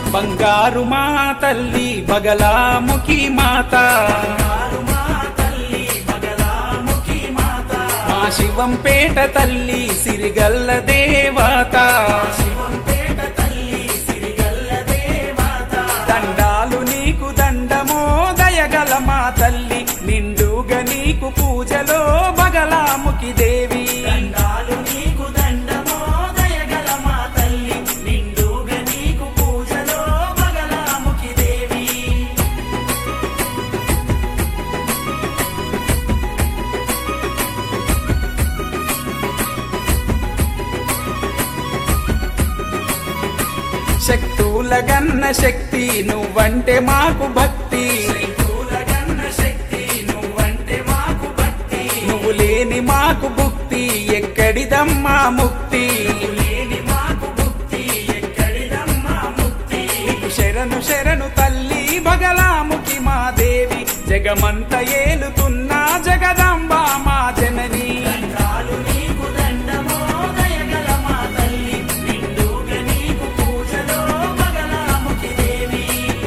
బంగారు మా తల్లి బగలాముఖి మాత మా శివంపేట తల్లి సిరిగల్ల దేవత దండాలు నీకు దండమో దయగల మా తల్లి నిండుగా నీకు పూజలో బగలాముఖి దేవి దండాలు నీకు దండమో దయగల మా తల్లి నిండుగా నీకు పూజలో బగలాముఖి దేవి శక్తుల గన్న శక్తి నువ్వంటే మాకు భక్తి పూలగన్న శక్తి నువ్వంటే మాకు భక్తి నువ్వు లేని మాకు భుక్తి ఎక్కడిదమ్మా ముక్తి లేని మాకు భక్తి ఎక్కడిదమ్మా ముక్తి నీకు శరణు శరణు తల్లి బగలాముఖి మా దేవి జగమంత ఏలుతున్నా జగదాంబ మా జనని దండాలు నీకు దండమో దయగల మా తల్లి నిండుగా నీకు పూజలో బగలాముఖి దేవి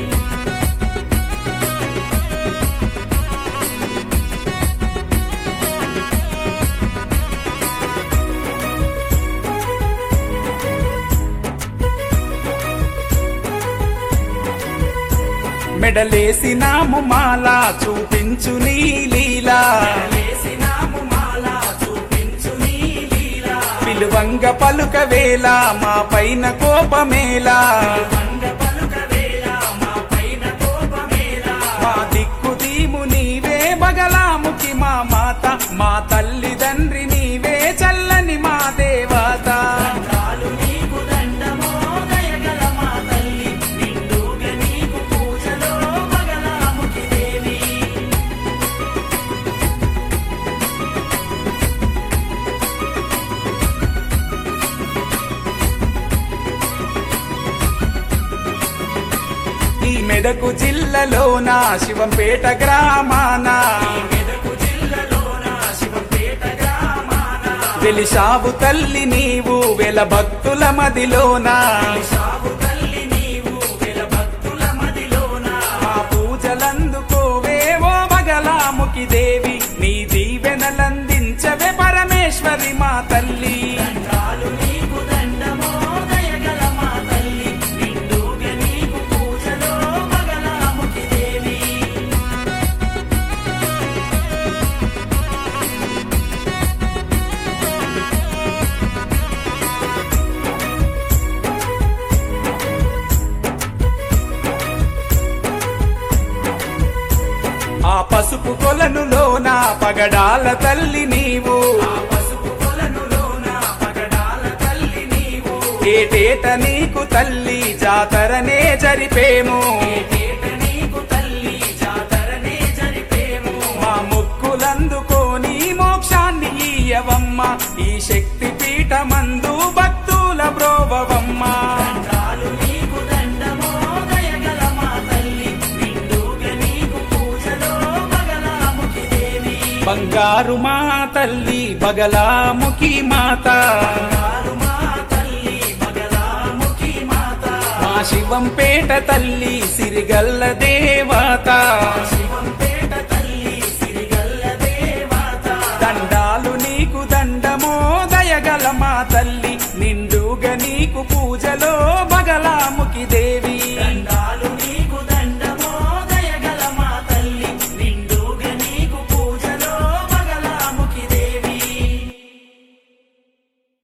మెడలేసినాము మాల చూపించు నీ లీలా వేసినాము మాల చూపించు నీ లీలా పిలువంగ పలుక వేళ మా పైన కోపమేలా వంగ పలుక వేళ మా పైన కోపమేలా మా దిక్కు దీము నీవే బగలాముఖి మా మాత మా తల్లిదండ్రి నీవే చల్లని మా దేవత దండాలు నీకు దండమో దయగల మా తల్లి నిండుగా నీకు పూజలో బగలాముఖి దేవి ఈ మెదకు జిల్లాలోన శివంపేట గ్రామాన మెదకు జిల్లాలోన శివంపేట గ్రామాన వెలిసావు తల్లి నీవు వెల భక్తుల మదిలోన సాగు తల్లి నీవు వెల భక్తుల మదిలోన మా పూజలందుకోవే ఓ బగలాముఖి దేవి నీ దీవెనలందించవే పరమేశ్వరి మా తల్లి దండాలు నీకు దండమో దయగల మా తల్లి నిండుగా నీకు పూజలో బగలాముఖి దేవి ఆ పసుపు కొలనులోన పగడాల తల్లి నీవు పసుపు కొలనులోన పగడాల తల్లి నీవు ఏటేట నీకు తల్లి జాతరనే జరిపేము ఏట నీకు తల్లి జాతరనే జరిపేము మా ముక్కులందుకోని మోక్షాన్ని ఇయ్యవమ్మ ఈ శక్తి పీఠమందు భక్తుల బ్రోవవమ్మ దండాలు నీకు దండమో దయగల మా తల్లి నిండుగా నీకు పూజలో బగలాముఖి దేవి బంగారు మా తల్లి బగలాముఖి మాత బంగారు మా తల్లి బగలాముఖి మాత మా శివంపేట తల్లి సిరిగల్ల దేవత శివంపేట తల్లి సిరిగల్ల దేవత దండాలు నీకు దండమో దయగల మా తల్లి నిండుగా నీకు పూజలో బగలాము